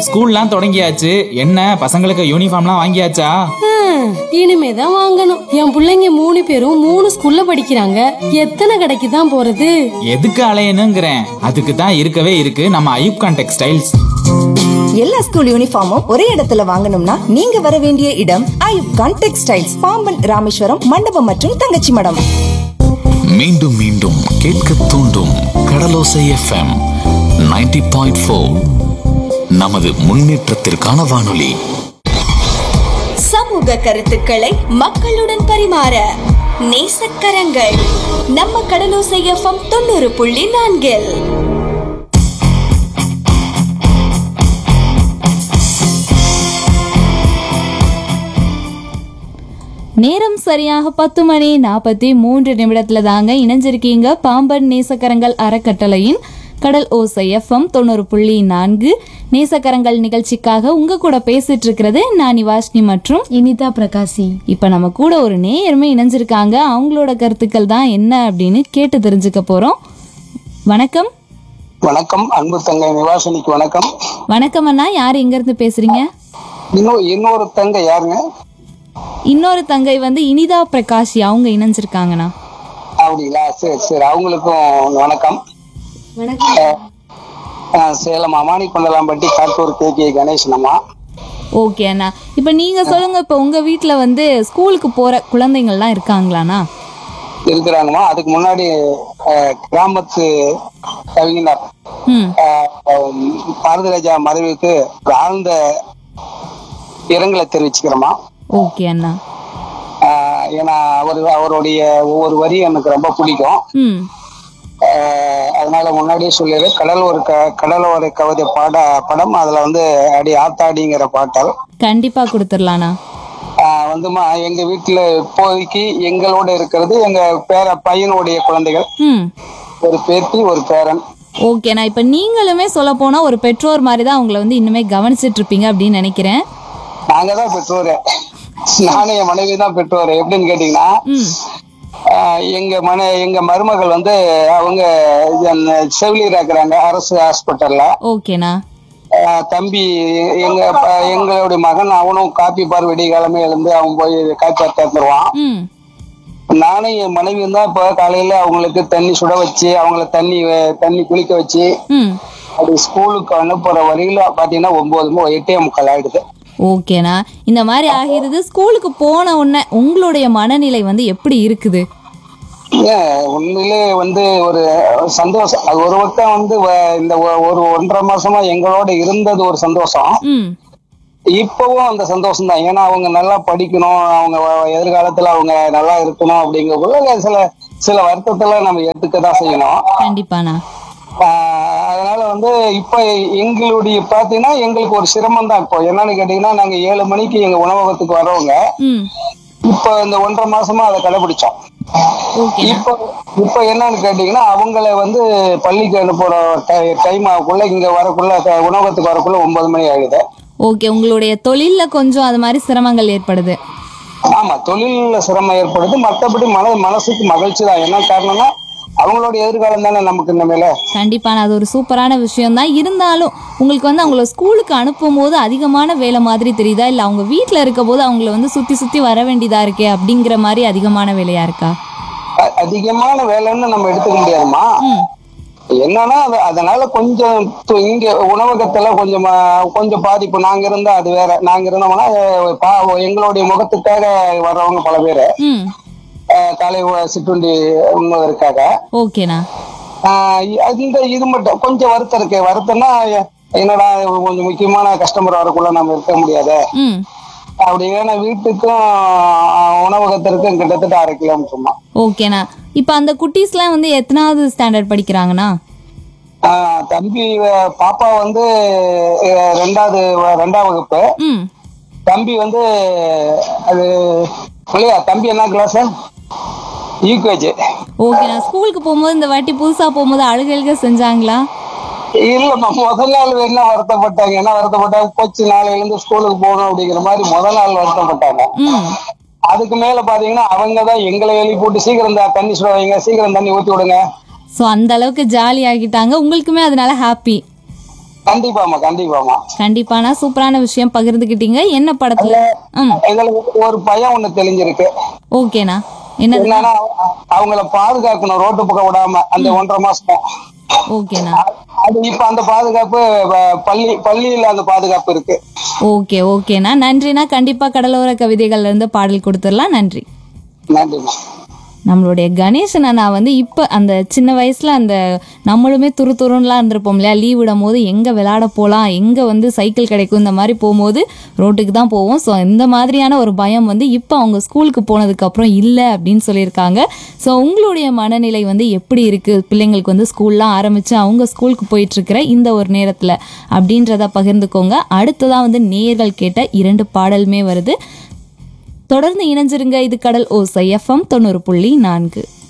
ஸ்கூல்லாம் தொடங்கியாச்சு என்ன பசங்களுக்கு யூனிஃபார்ம்லாம் வாங்கியாச்சா ஹம், இனிமேதான் வாங்கணும் என் பிள்ளைங்க மூணு பேரும் மூணு ஸ்கூல்ல படிக்கிறாங்க எத்தனை கடைக்கு தான் போறது எதுக்கு அலையணுங்கிறேன் அதுக்கு தான் இருக்கவே இருக்கு நம்ம ஐயூப்கான் டெக்ஸ்டைல்ஸ் எல்லா ஸ்கூல் யூனிஃபார்மும் ஒரே இடத்துல வாங்கணும்னா நீங்க வர வேண்டிய இடம் ஐயுப்கான் டெக்ஸ்டைல்ஸ் பாம்பன் ராமேஸ்வரம் மண்டபம் மற்றும் தங்கச்சி மடம் மீண்டும் மீண்டும் கேட்க தூண்டும் கடலோசை எஃப்எம் 90.4 பாயிண்ட் நமது முன்னேற்றத்திற்கான வானொலி சமூக கருத்துக்களை மக்களுடன் பரிமாற நேசக்கரங்கள் நம்ம கடலோசை எஃப்எம் தொண்ணூறு புள்ளி நான்கில் நேரம் சரியாக பத்து மணி நாற்பத்தி மூன்று நிமிடத்துல தாங்க இணைஞ்சிருக்கீங்க பாம்பன் நேசக்கரங்கள் அறக்கட்டளையின் கடல் ஓசை எஃப்எம் தொண்ணூறு புள்ளி நான்கு நேசக்கரங்கள் நிகழ்ச்சிக்காக உங்க கூட பேசிட்டு இருக்கிறது நான் நிவாஷினி மற்றும் இனிதா பிரகாசி இப்ப நம்ம கூட ஒரு நேயருமே இணைஞ்சிருக்காங்க அவங்களோட கருத்துக்கள் தான் என்ன அப்படின்னு கேட்டு தெரிஞ்சுக்க போறோம் வணக்கம் வணக்கம் அன்பு தங்கை நிவாசனிக்கு வணக்கம் வணக்கம் அண்ணா யார் எங்க இருந்து பேசுறீங்க இன்னும் இன்னொரு தங்கை யாருங்க இன்னொரு தங்கை வந்து இனிதா பிரகாஷி அவங்க இணைஞ்சிருக்காங்கண்ணா அப்படிங்களா சரி சரி அவங்களுக்கும் வணக்கம் அஹ், சேலம் அமானி கொண்டலாம்பட்டி காட்டூர் கே கே கணேசன் அம்மா ஓகே அண்ணா இப்போ நீங்க சொல்லுங்க இப்போ உங்க வீட்ல வந்து ஸ்கூலுக்கு போற குழந்தைங்கள்லாம் இருக்காங்களாண்ணா இருக்கிறாங்கம்மா அதுக்கு முன்னாடி அஹ், கிராமத்து கவிஞர் ம் அஹ், அஹ், பாரதிராஜா மறைவுக்கு ஒரு ஆழ்ந்த இரங்கலை தெரிவிச்சுக்கிறோமா ஓகே அண்ணா அஹ், ஏன்னா அவர் அவருடைய ஒவ்வொரு வரியும் எனக்கு ரொம்ப பிடிக்கும் ம் ஆஹ் அதனால முன்னாடியே சொல்லிடுறேன் கடல் ஒரு க கடலோர கவிதை பாட படம் அதுல வந்து அடி ஆத்தாடிங்கிற பாட்டல் கண்டிப்பா கொடுத்துடலாண்ணா ஆஹ் வந்துமா எங்க வீட்டுல இப்போதைக்கு எங்களோட இருக்கிறது எங்க பேர பையனுடைய குழந்தைகள் ம் ஒரு பேத்தி ஒரு பேரன் ஓகேண்ணா இப்போ நீங்களுமே சொல்ல போனா ஒரு பெற்றோர் மாதிரி தான் உங்களை வந்து இன்னுமே கவனிச்சிட்டு இருப்பீங்க அப்படின்னு நினைக்கிறேன் நாங்க தான் பெற்றோரு நானும் என் மனைவி தான் பெற்றோர் எப்படின்னு கேட்டீங்கன்னா ம் ஆஹ் எங்க மன எங்க மருமகள் வந்து அவங்க செவிலியர் இருக்கிறாங்க அரசு ஹாஸ்பிட்டல்ல ஓகேண்ணா ஆஹ் தம்பி எங்க ப- எங்களுடைய மகன் அவனும் காப்பி பார் வெடி காலமே எழுந்து அவன் போய் காப்பி திறந்துருவான் ம் நானும் என் மனைவியும் தான் இப்போ காலையில அவங்களுக்கு தண்ணி சுட வச்சு அவங்கள தண்ணி வ- தண்ணி குளிக்க வச்சு ம் அப்படி ஸ்கூலுக்கு அனுப்புற வரையில பாத்தீங்கன்னா ஒன்பது மு- எட்டே முக்கால் ஆயிடுது ஓகேண்ணா இந்த மாதிரி ஆகிறது ஸ்கூலுக்கு போன உடனே உங்களுடைய மனநிலை வந்து எப்படி இருக்குது ஏன் உண்மையிலே வந்து ஒரு சந்தோஷம் அது ஒரு பக்கம் வந்து வ- இந்த ஒ- ஒரு ஒன்றரை மாசமா எங்களோட இருந்தது ஒரு சந்தோஷம் ம் இப்பவும் அந்த சந்தோஷம் தான் ஏன்னா அவங்க நல்லா படிக்கணும் அவங்க வ- எதிர்காலத்துல அவங்க நல்லா இருக்கணும் அப்படிங்கக்குள்ள சில சில வருத்தத்துல நம்ம ஏத்துக்க தான் செய்யணும் கண்டிப்பாண்ணா ஆஹ் அதனால வந்து இப்ப எங்களுடைய பாத்தீங்கன்னா எங்களுக்கு ஒரு சிரமம் தான் இப்போ என்னன்னு கேட்டீங்கன்னா நாங்க ஏழு மணிக்கு எங்க உணவகத்துக்கு வரவங்க ம் இப்ப இந்த ஒன்றரை மாசமா அதை கடைபிடிச்சோம் ஓகே இப்ப இப்ப என்னன்னு கேட்டீங்கன்னா அவங்கள வந்து பள்ளிக்கு அனுப்புற டைம் ஆகக்குள்ள இங்க வரக்குள்ள க- உணவகத்துக்கு வரக்குள்ள ஒன்பது மணி ஆயிடுது ஓகே உங்களுடைய தொழில்ல கொஞ்சம் அது மாதிரி சிரமங்கள் ஏற்படுது ஆமா தொழில்ல சிரமம் ஏற்படுது மத்தபடி மன மனசுக்கு மகிழ்ச்சி தான் என்ன காரணம்னா அவங்களோட எதிர்காலம் தானே நமக்கு இந்த மேல கண்டிப்பான அது ஒரு சூப்பரான விஷயம் தான் இருந்தாலும் உங்களுக்கு வந்து அவங்கள ஸ்கூலுக்கு அனுப்பும் போது அதிகமான வேலை மாதிரி தெரியுதா இல்லை அவங்க வீட்டில் இருக்க போது அவங்கள வந்து சுற்றி சுற்றி வர வேண்டியதா இருக்கே அப்படிங்கிற மாதிரி அதிகமான வேலையா இருக்கா அ- அதிகமான வேலைன்னு நம்ம எடுத்துக்க முடியாதுமா ம் என்னன்னா அது- அதனால கொஞ்சம் து- இங்க உணவகத்துல கொஞ்சம் ஆ, கொஞ்சம் பாதிப்பு நாங்க இருந்தா அது வேற நாங்க இருந்தோம்னா அஹ், பா- எங்களுடைய முகத்துக்காக வர்றவங்க பல பேரு ம் அஹ், காலை உ- சிற்றுண்டி உண்ணுவதற்காக ஓகேண்ணா ஆஹ் இ- இந்த இது மட்டும் கொஞ்சம் வருத்தம் இருக்கு வருத்தம்னா எ- என்னடா கொஞ்சம் முக்கியமான கஸ்டமர் வரக்குள்ள நம்ம இருக்க முடியாது ம் அப்படி ஏன்னா வீட்டுக்கும் ஆஹ், உணவகத்திற்கும் கிட்டத்தட்ட அரை கிலோமீட்டர் தான் ஓகேண்ணா இப்போ அந்த குட்டீஸ்லாம் வந்து எத்தனாவது ஸ்டாண்டர்ட் படிக்கிறாங்கண்ணா ஆஹ், தம்பி அஹ், பாப்பா வந்து அஹ், ரெண்டாவது வ- ரெண்டாம் வகுப்பு ம் தம்பி வந்து அது இல்லையா தம்பி என்ன கிளாஸ் யூகேஜி ஓகேண்ணா ஸ்கூலுக்கு போகும்போது இந்த வாட்டி புதுசாக போகும்போது அழுக அழுக செஞ்சாங்களா இல்லம்மா முதல் நாள் என்ன வருத்தப்பட்டாங்க என்ன வருத்தப்பட்டாங்க போச்சு நாளையில இருந்து ஸ்கூலுக்கு போகணும் அப்படிங்கிற மாதிரி முதல் நாள் வருத்தப்பட்டாங்க ம் அதுக்கு மேல பாத்தீங்கன்னா அவங்க தான் எங்களை எழுப்பி போட்டு சீக்கிரம் இந்த தண்ணி சுட வைங்க சீக்கிரம் தண்ணி ஊத்தி விடுங்க ஸோ அந்த அளவுக்கு ஜாலி ஆகிட்டாங்க உங்களுக்குமே அதனால ஹாப்பி கண்டிப்பாமா கண்டிப்பாமா கண்டிப்பானா சூப்பரான விஷயம் பகிர்ந்துக்கிட்டீங்க என்ன படத்துல ம் எங்களுக்கு ஒரு பயம் ஒண்ணு தெளிஞ்சிருக்கு ஓகேண்ணா என்னது என்னன்னா அவ- அவங்கள பாதுகாக்கணும் ரோட்டு பக்கம் விடாம அந்த ஒன்றரை மாசம் ஓகேண்ணா அது இப்ப அந்த பாதுகாப்பு வ- பள்ளி பள்ளியில அந்த பாதுகாப்பு இருக்கு ஓகே ஓகேண்ணா நன்றிண்ணா கண்டிப்பா கடலோர கவிதைகள்ல இருந்து பாடல் கொடுத்துடலாம் நன்றி நன்றிமா நம்மளுடைய கணேசன் அண்ணா வந்து இப்போ அந்த சின்ன வயசுல அந்த நம்மளுமே துரு துருன்னுலாம் இருந்திருப்போம் இல்லையா லீவ் விடும் போது எங்கே விளையாட போகலாம் எங்கே வந்து சைக்கிள் கிடைக்கும் இந்த மாதிரி போகும்போது ரோட்டுக்கு தான் போவோம் ஸோ இந்த மாதிரியான ஒரு பயம் வந்து இப்போ அவங்க ஸ்கூலுக்கு போனதுக்கப்புறம் இல்லை அப்படின்னு சொல்லியிருக்காங்க ஸோ உங்களுடைய மனநிலை வந்து எப்படி இருக்குது பிள்ளைங்களுக்கு வந்து ஸ்கூல்லாம் ஆரம்பித்து அவங்க ஸ்கூலுக்கு போயிட்டுருக்கிற இந்த ஒரு நேரத்தில் அப்படின்றத பகிர்ந்துக்கோங்க அடுத்ததாக வந்து நேர்கள் கேட்ட இரண்டு பாடலுமே வருது தொடர்ந்து இணைஞ்சிருங்க இது கடல் ஓசை எஃப்எம் தொண்ணூறு புள்ளி நான்கு